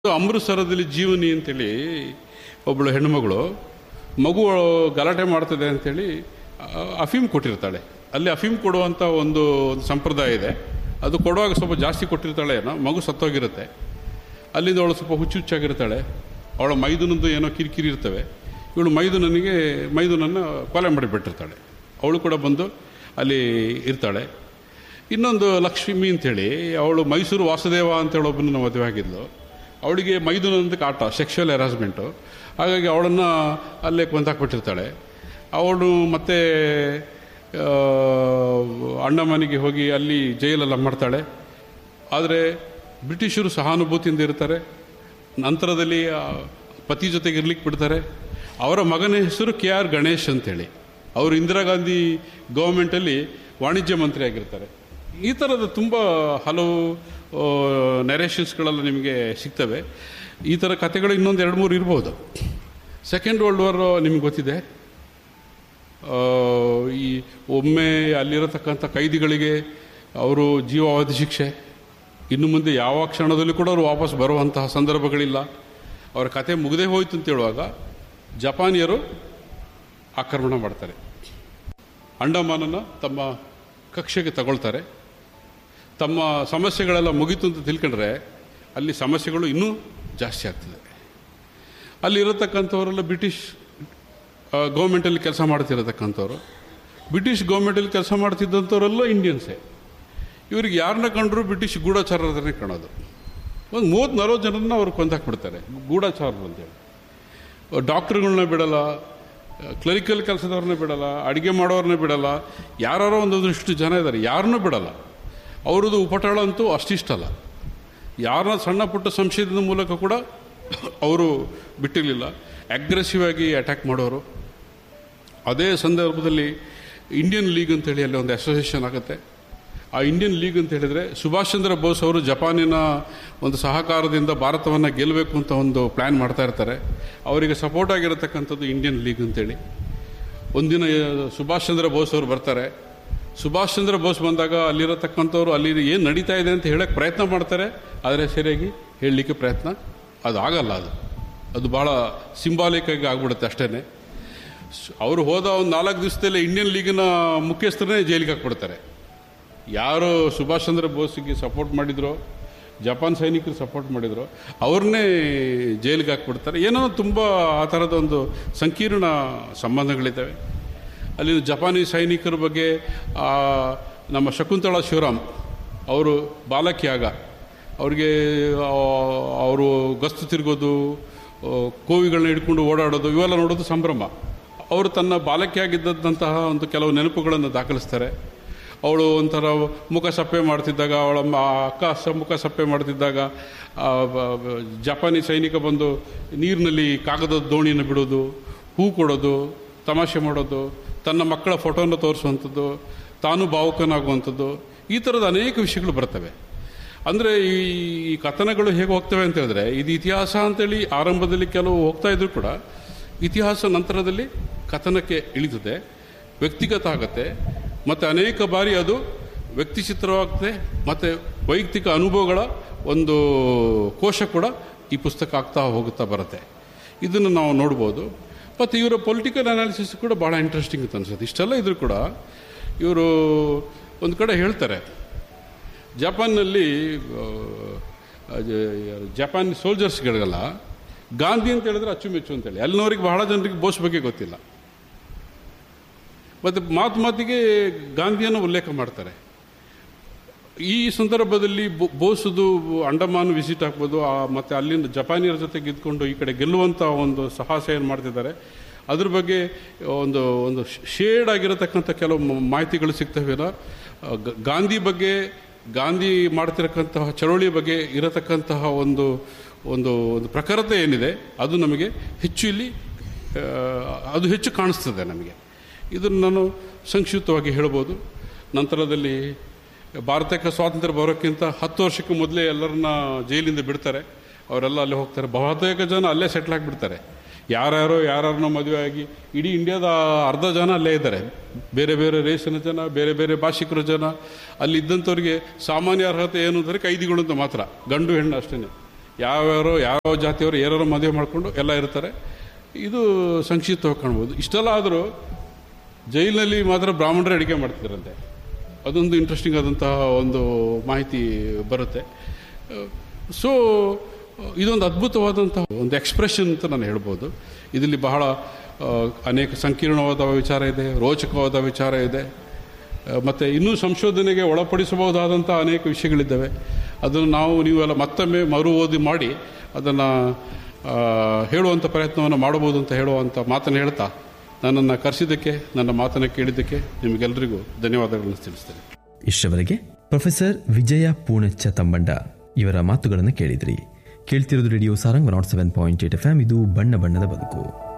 ಅಮೃತಸರದಲ್ಲಿ ಜೀವನಿ ಅಂತೇಳಿ ಒಬ್ಬಳು ಹೆಣ್ಣುಮಗಳು ಮಗು ಗಲಾಟೆ ಮಾಡ್ತದೆ ಅಂತೇಳಿ ಆ, ಅಫೀಮ್ ಕೊಟ್ಟಿರ್ತಾಳೆ ಅಲ್ಲಿ ಅಫೀಮ್ ಕೊಡುವಂಥ ಒಂದು ಒಂದು ಸಂಪ್ರದಾಯ ಇದೆ ಅದು ಕೊಡುವಾಗ ಸ್ವಲ್ಪ ಜಾಸ್ತಿ ಕೊಟ್ಟಿರ್ತಾಳೆ ಏನೋ ಮಗು ಸತ್ತೋಗಿರುತ್ತೆ ಅಲ್ಲಿಂದ ಅವಳು ಸ್ವಲ್ಪ ಹುಚ್ಚು ಹುಚ್ಚಾಗಿರ್ತಾಳೆ ಅವಳ ಮೈದುನದ್ದು ಏನೋ ಕಿರಿಕಿರಿ ಇರ್ತವೆ ಇವಳು ಮೈದುನನಿಗೆ ಮೈದುನನ್ನು ಕೊಲೆ ಮಾಡಿಬಿಟ್ಟಿರ್ತಾಳೆ ಅವಳು ಕೂಡ ಬಂದು ಅಲ್ಲಿ ಇರ್ತಾಳೆ ಇನ್ನೊಂದು ಲಕ್ಷ್ಮಿ ಅಂತೇಳಿ ಅವಳು ಮೈಸೂರು ವಾಸುದೇವ ಅಂತೇಳಿ ಒಬ್ಬನನ್ನ ಮದುವೆ ಆಗಿದ್ಲು ಅವಳಿಗೆ ಮೈದುನಂದಕ್ಕೆ ಆಟ ಸೆಕ್ಷುವಲ್ ಹ್ಯಾರಾಸ್ಮೆಂಟು ಹಾಗಾಗಿ ಅವಳನ್ನು ಅಲ್ಲೇ ಕೊಂತಾಕ್ಬಿಟ್ಟಿರ್ತಾಳೆ ಅವಳು ಮತ್ತೆ ಆ, ಅಣ್ಣಮ್ಮನಿಗೆ ಹೋಗಿ ಅಲ್ಲಿ ಜೈಲೆಲ್ಲ ಮಾಡ್ತಾಳೆ ಆದರೆ ಬ್ರಿಟಿಷರು ಸಹಾನುಭೂತಿಯಿಂದ ಇರ್ತಾರೆ ನಂತರದಲ್ಲಿ ಆ, ಪತಿ ಜೊತೆಗೆ ಇರ್ಲಿಕ್ಕೆ ಬಿಡ್ತಾರೆ ಅವರ ಮಗನ ಹೆಸರು ಕೆ ಆರ್ ಗಣೇಶ್ ಅಂತೇಳಿ ಅವರು ಇಂದಿರಾ ಗಾಂಧಿ ಗೌರ್ಮೆಂಟಲ್ಲಿ ವಾಣಿಜ್ಯ ಮಂತ್ರಿ ಆಗಿರ್ತಾರೆ ಈ ಥರದ ತುಂಬ ಹಲವು ನೆರೇಷನ್ಸ್ಗಳೆಲ್ಲ ನಿಮಗೆ ಸಿಗ್ತವೆ ಈ ಥರ ಕಥೆಗಳು ಇನ್ನೊಂದು ಎರಡು ಮೂರು ಇರ್ಬೋದು ಸೆಕೆಂಡ್ ವರ್ಲ್ಡ್ ವಾರ್ ನಿಮ್ಗೆ ಗೊತ್ತಿದೆ ಆ, ಈ ಒಮ್ಮೆ ಅಲ್ಲಿರತಕ್ಕಂಥ ಕೈದಿಗಳಿಗೆ ಅವರು ಜೀವಾವಧಿ ಶಿಕ್ಷೆ ಇನ್ನು ಮುಂದೆ ಯಾವ ಕ್ಷಣದಲ್ಲೂ ಕೂಡ ಅವರು ವಾಪಸ್ ಬರುವಂತಹ ಸಂದರ್ಭಗಳಿಲ್ಲ ಅವರ ಕತೆ ಮುಗದೇ ಹೋಯ್ತು ಅಂತ ಹೇಳುವಾಗ ಜಪಾನಿಯರು ಆಕ್ರಮಣ ಮಾಡ್ತಾರೆ ಅಂಡಮಾನನ್ನು ತಮ್ಮ ಕಕ್ಷೆಗೆ ತಗೊಳ್ತಾರೆ ತಮ್ಮ ಸಮಸ್ಯೆಗಳೆಲ್ಲ ಮುಗೀತು ಅಂತ ತಿಳ್ಕೊಂಡ್ರೆ ಅಲ್ಲಿ ಸಮಸ್ಯೆಗಳು ಇನ್ನೂ ಜಾಸ್ತಿ ಆಗ್ತದೆ ಅಲ್ಲಿರತಕ್ಕಂಥವರೆಲ್ಲ ಬ್ರಿಟಿಷ್ ಗೌರ್ಮೆಂಟಲ್ಲಿ ಕೆಲಸ ಮಾಡ್ತಿರತಕ್ಕಂಥವ್ರು ಬ್ರಿಟಿಷ್ ಗೌರ್ಮೆಂಟಲ್ಲಿ ಕೆಲಸ ಮಾಡ್ತಿದ್ದಂಥವರೆಲ್ಲ ಇಂಡಿಯನ್ಸೇ ಇವ್ರಿಗೆ ಯಾರನ್ನ ಕಂಡ್ರು ಬ್ರಿಟಿಷ್ ಗೂಢಚಾರರನ್ನೇ ಕಾಣೋದು ಒಂದು ಮೂವತ್ತು ನಲ್ವತ್ತು ಜನರನ್ನ ಅವ್ರು ಕೊಂದಾಕ್ಬಿಡ್ತಾರೆ ಗೂಢಚಾರರು ಅಂತೇಳಿ ಡಾಕ್ಟ್ರುಗಳನ್ನ ಬಿಡಲ್ಲ ಕ್ಲರಿಕಲ್ ಕೆಲಸದವ್ರನ್ನ ಬಿಡಲ್ಲ ಅಡುಗೆ ಮಾಡೋರನ್ನ ಬಿಡಲ್ಲ ಯಾರೋ ಒಂದೊಂದಿಷ್ಟು ಜನ ಇದ್ದಾರೆ ಯಾರನ್ನೂ ಬಿಡಲ್ಲ ಅವ್ರದ್ದು ಉಪಟಳ ಅಂತೂ ಅಷ್ಟಿಷ್ಟಲ್ಲ ಯಾರನ್ನ ಸಣ್ಣ ಪುಟ್ಟ ಸಂಶಯದ ಮೂಲಕ ಕೂಡ ಅವರು ಬಿಟ್ಟಿರಲಿಲ್ಲ ಅಗ್ರೆಸಿವ್ ಆಗಿ ಅಟ್ಯಾಕ್ ಮಾಡೋರು ಅದೇ ಸಂದರ್ಭದಲ್ಲಿ ಇಂಡಿಯನ್ ಲೀಗ್ ಅಂತೇಳಿ ಅಲ್ಲಿ ಒಂದು ಅಸೋಸಿಯೇಷನ್ ಆಗುತ್ತೆ ಆ ಇಂಡಿಯನ್ ಲೀಗ್ ಅಂತ ಹೇಳಿದರೆ ಸುಭಾಷ್ ಚಂದ್ರ ಬೋಸ್ ಅವರು ಜಪಾನಿನ ಒಂದು ಸಹಕಾರದಿಂದ ಭಾರತವನ್ನು ಗೆಲ್ಲಬೇಕು ಅಂತ ಒಂದು ಪ್ಲ್ಯಾನ್ ಮಾಡ್ತಾ ಇರ್ತಾರೆ ಅವರಿಗೆ ಸಪೋರ್ಟ್ ಆಗಿರತಕ್ಕಂಥದ್ದು ಇಂಡಿಯನ್ ಲೀಗ್ ಅಂತೇಳಿ ಒಂದಿನ ಆ, ಸುಭಾಷ್ ಚಂದ್ರ ಬೋಸ್ ಅವರು ಬರ್ತಾರೆ ಸುಭಾಷ್ ಚಂದ್ರ ಬೋಸ್ ಬಂದಾಗ ಅಲ್ಲಿರತಕ್ಕಂಥವ್ರು ಅಲ್ಲಿ ಏನು ನಡೀತಾ ಇದೆ ಅಂತ ಹೇಳಕ್ಕೆ ಪ್ರಯತ್ನ ಮಾಡ್ತಾರೆ ಆದರೆ ಸರಿಯಾಗಿ ಹೇಳಲಿಕ್ಕೆ ಪ್ರಯತ್ನ ಅದು ಆಗಲ್ಲ ಅದು ಅದು ಭಾಳ ಸಿಂಬಾಲಿಕ್ ಆಗಿ ಆಗ್ಬಿಡುತ್ತೆ ಅಷ್ಟೇ ಅವರು ಹೋದ ಒಂದು ನಾಲ್ಕು ದಿವಸದಲ್ಲೇ ಇಂಡಿಯನ್ ಲೀಗಿನ ಮುಖ್ಯಸ್ಥರನ್ನೇ ಜೈಲಿಗೆ ಹಾಕ್ಬಿಡ್ತಾರೆ ಯಾರು ಸುಭಾಷ್ ಚಂದ್ರ ಬೋಸ್ಗೆ ಸಪೋರ್ಟ್ ಮಾಡಿದ್ರೋ ಜಪಾನ್ ಸೈನಿಕರು ಸಪೋರ್ಟ್ ಮಾಡಿದ್ರು ಅವ್ರನ್ನೇ ಜೈಲಿಗೆ ಹಾಕ್ಬಿಡ್ತಾರೆ ಏನೋ ತುಂಬ ಆ ಥರದ ಒಂದು ಸಂಕೀರ್ಣ ಸಂಬಂಧಗಳಿದ್ದಾವೆ ಅಲ್ಲಿನ ಜಪಾನಿ ಸೈನಿಕರ ಬಗ್ಗೆ ಆ, ನಮ್ಮ ಶಕುಂತಳಾ ಶಿವರಾಮ್ ಅವರು ಬಾಲಕಿಯಾಗ ಅವ್ರಿಗೆ ಅವರು ಗಸ್ತು ತಿರುಗೋದು ಆ, ಕೋವಿಗಳನ್ನ ಹಿಡ್ಕೊಂಡು ಓಡಾಡೋದು ಇವೆಲ್ಲ ನೋಡೋದು ಸಂಭ್ರಮ ಅವರು ತನ್ನ ಬಾಲಕಿಯಾಗಿದ್ದಂತಹ ಒಂದು ಕೆಲವು ನೆನಪುಗಳನ್ನು ದಾಖಲಿಸ್ತಾರೆ ಅವಳು ಒಂಥರ ಮುಖ ಸಪ್ಪೆ ಮಾಡ್ತಿದ್ದಾಗ ಅವಳ ಮ- ಆ ಅಕ್ಕ ಸ ಮುಖ ಸಪ್ಪೆ ಮಾಡ್ತಿದ್ದಾಗ ಆ, ಬ- ಬ- ಜಪಾನಿ ಸೈನಿಕ ಬಂದು ನೀರಿನಲ್ಲಿ ಕಾಗದದ ದೋಣಿಯನ್ನು ಬಿಡೋದು ಹೂ ಕೊಡೋದು ತಮಾಷೆ ಮಾಡೋದು ತನ್ನ ಮಕ್ಕಳ ಫೋಟೋನ ತೋರಿಸುವಂಥದ್ದು ತಾನು ಭಾವುಕನಾಗುವಂಥದ್ದು ಈ ಥರದ ಅನೇಕ ವಿಷಯಗಳು ಬರ್ತವೆ ಅಂದರೆ ಈ ಈ ಕಥನಗಳು ಹೇಗೆ ಹೋಗ್ತವೆ ಅಂತ ಹೇಳಿದ್ರೆ ಇದು ಇತಿಹಾಸ ಅಂತೇಳಿ ಆರಂಭದಲ್ಲಿ ಕೆಲವು ಹೋಗ್ತಾ ಇದ್ರು ಕೂಡ ಇತಿಹಾಸ ನಂತರದಲ್ಲಿ ಕಥನಕ್ಕೆ ಇಳಿತದೆ ವ್ಯಕ್ತಿಗತ ಆಗುತ್ತೆ ಮತ್ತು ಅನೇಕ ಬಾರಿ ಅದು ವ್ಯಕ್ತಿ ಚಿತ್ರವಾಗುತ್ತೆ ಮತ್ತು ವೈಯಕ್ತಿಕ ಅನುಭವಗಳ ಒಂದು ಕೋಶ ಕೂಡ ಈ ಪುಸ್ತಕ ಆಗ್ತಾ ಹೋಗುತ್ತಾ ಬರುತ್ತೆ ಇದನ್ನು ನಾವು ನೋಡ್ಬೋದು ಮತ್ತು ಇವರ ಪೊಲಿಟಿಕಲ್ ಅನಾಲಿಸಿಸ್ ಕೂಡ ಭಾಳ ಇಂಟ್ರೆಸ್ಟಿಂಗ್ ಅಂತ ಅನ್ಸುತ್ತೆ ಇಷ್ಟೆಲ್ಲ ಇದ್ರೂ ಕೂಡ ಇವರು ಒಂದು ಕಡೆ ಹೇಳ್ತಾರೆ ಜಪಾನ್ನಲ್ಲಿ ಆ, ಜ- ಜಪಾನ್ ಸೋಲ್ಜರ್ಸ್ಗಳಿಗೆಲ್ಲ ಗಾಂಧಿ ಅಂತ ಹೇಳಿದ್ರೆ ಅಚ್ಚುಮೆಚ್ಚು ಅಂತೇಳಿ ಅಲ್ಲಿನವರಿಗೆ ಬಹಳ ಜನರಿಗೆ ಬೋಸ್ ಬಗ್ಗೆ ಗೊತ್ತಿಲ್ಲ ಮತ್ತು ಮಾತು ಮಾತಿಗೆ ಗಾಂಧಿಯನ್ನು ಉಲ್ಲೇಖ ಮಾಡ್ತಾರೆ ಈ ಸಂದರ್ಭದಲ್ಲಿ ಬೊ- ಬೋಸುದು ಅಂಡಮಾನ್ ವಿಸಿಟ್ ಆಗ್ಬೋದು ಆ, ಮತ್ತೆ ಅಲ್ಲಿಂದ ಜಪಾನಿಯರ ಜೊತೆಗೆ ಇದ್ಕೊಂಡು ಈ ಕಡೆ ಗೆಲ್ಲುವಂಥ ಒಂದು ಸಾಹಸ ಏನು ಮಾಡ್ತಿದ್ದಾರೆ ಅದ್ರ ಬಗ್ಗೆ ಒಂದು ಒಂದು ಶೇಡ್ ಆಗಿರತಕ್ಕಂಥ ಕೆಲವು ಮ- ಮಾಹಿತಿಗಳು ಸಿಗ್ತವೆಲ್ಲ ಆ, ಗ- ಗಾಂಧಿ ಬಗ್ಗೆ ಗಾಂಧಿ ಮಾಡ್ತಿರಕ್ಕಂತಹ ಚಳವಳಿ ಬಗ್ಗೆ ಇರತಕ್ಕಂತಹ ಒಂದು ಒಂದು ಒಂದು ಪ್ರಖರತೆ ಏನಿದೆ ಅದು ನಮಗೆ ಹೆಚ್ಚು ಇಲ್ಲಿ ಆ, ಅದು ಹೆಚ್ಚು ಕಾಣಿಸ್ತದೆ ನಮಗೆ ಇದನ್ನು ನಾನು ಸಂಕ್ಷಿಪ್ತವಾಗಿ ಹೇಳ್ಬೋದು ನಂತರದಲ್ಲಿ ಭಾರತಕ್ಕೆ ಸ್ವಾತಂತ್ರ್ಯ ಬರೋಕ್ಕಿಂತ ಹತ್ತು ವರ್ಷಕ್ಕೆ ಮೊದಲೇ ಎಲ್ಲರನ್ನ ಜೈಲಿಂದ ಬಿಡ್ತಾರೆ ಅವರೆಲ್ಲ ಅಲ್ಲೇ ಹೋಗ್ತಾರೆ ಬಹುತೇಕ ಜನ ಅಲ್ಲೇ ಸೆಟ್ಲ್ ಆಗಿಬಿಡ್ತಾರೆ ಯಾರ್ಯಾರೋ ಯಾರ್ಯಾರನ್ನೋ ಮದುವೆ ಆಗಿ ಇಡೀ ಇಂಡಿಯಾದ ಅರ್ಧ ಜನ ಅಲ್ಲೇ ಇದ್ದಾರೆ ಬೇರೆ ಬೇರೆ ರೇಷನ ಜನ ಬೇರೆ ಬೇರೆ ಭಾಷಿಕರ ಜನ ಅಲ್ಲಿ ಇದ್ದಂಥವ್ರಿಗೆ ಸಾಮಾನ್ಯ ಅರ್ಹತೆ ಏನು ಅಂದರೆ ಕೈದಿಗಳು ಅಂತ ಮಾತ್ರ ಗಂಡು ಹೆಣ್ಣು ಅಷ್ಟೇ ಯಾವ್ಯಾರೋ ಯಾವ ಜಾತಿಯವರು ಯಾರು ಮದುವೆ ಮಾಡಿಕೊಂಡು ಎಲ್ಲ ಇರ್ತಾರೆ ಇದು ಸಂಕ್ಷಿಪ್ತವಾಗಿ ಕಾಣ್ಬೋದು ಇಷ್ಟೆಲ್ಲ ಆದರೂ ಜೈಲಿನಲ್ಲಿ ಮಾತ್ರ ಬ್ರಾಹ್ಮಣರೇ ಅಡಿಗೆ ಮಾಡ್ತಿದ್ರಂತೆ ಅದೊಂದು ಇಂಟ್ರೆಸ್ಟಿಂಗ್ ಆದಂತಹ ಒಂದು ಮಾಹಿತಿ ಬರುತ್ತೆ ಸೊ ಇದೊಂದು ಅದ್ಭುತವಾದಂತಹ ಒಂದು ಎಕ್ಸ್ಪ್ರೆಷನ್ ಅಂತ ನಾನು ಹೇಳ್ಬೋದು ಇದರಲ್ಲಿ ಬಹಳ ಆ, ಅನೇಕ ಸಂಕೀರ್ಣವಾದ ವಿಚಾರ ಇದೆ ರೋಚಕವಾದ ವಿಚಾರ ಇದೆ ಆ, ಮತ್ತು ಇನ್ನೂ ಸಂಶೋಧನೆಗೆ ಒಳಪಡಿಸಬಹುದಾದಂಥ ಅನೇಕ ವಿಷಯಗಳಿದ್ದಾವೆ ಅದನ್ನು ನಾವು ನೀವೆಲ್ಲ ಮತ್ತೊಮ್ಮೆ ಮರು ಓದಿ ಮಾಡಿ ಅದನ್ನು ಹೇಳುವಂಥ ಪ್ರಯತ್ನವನ್ನು ಮಾಡಬಹುದು ಅಂತ ಹೇಳುವಂಥ ಮಾತನ್ನು ಹೇಳ್ತಾ ನನ್ನನ್ನು ಕರೆಸಿದ್ದಕ್ಕೆ ನನ್ನ ಮಾತನ್ನು ಕೇಳಿದ್ದಕ್ಕೆ ನಿಮಗೆಲ್ಲರಿಗೂ ಧನ್ಯವಾದಗಳನ್ನು ತಿಳಿಸ್ತೇನೆ ಇಷ್ಟವರೆಗೆ ಪ್ರೊಫೆಸರ್ ವಿಜಯ ಪೂಣಚ್ಚ ತಮ್ಮಂಡ ಇವರ ಮಾತುಗಳನ್ನು ಕೇಳಿದ್ರಿ ಕೇಳ್ತಿರೋದು radio Sarang nought seven point eight F M ಇದು ಬಣ್ಣ ಬಣ್ಣದ ಬದುಕು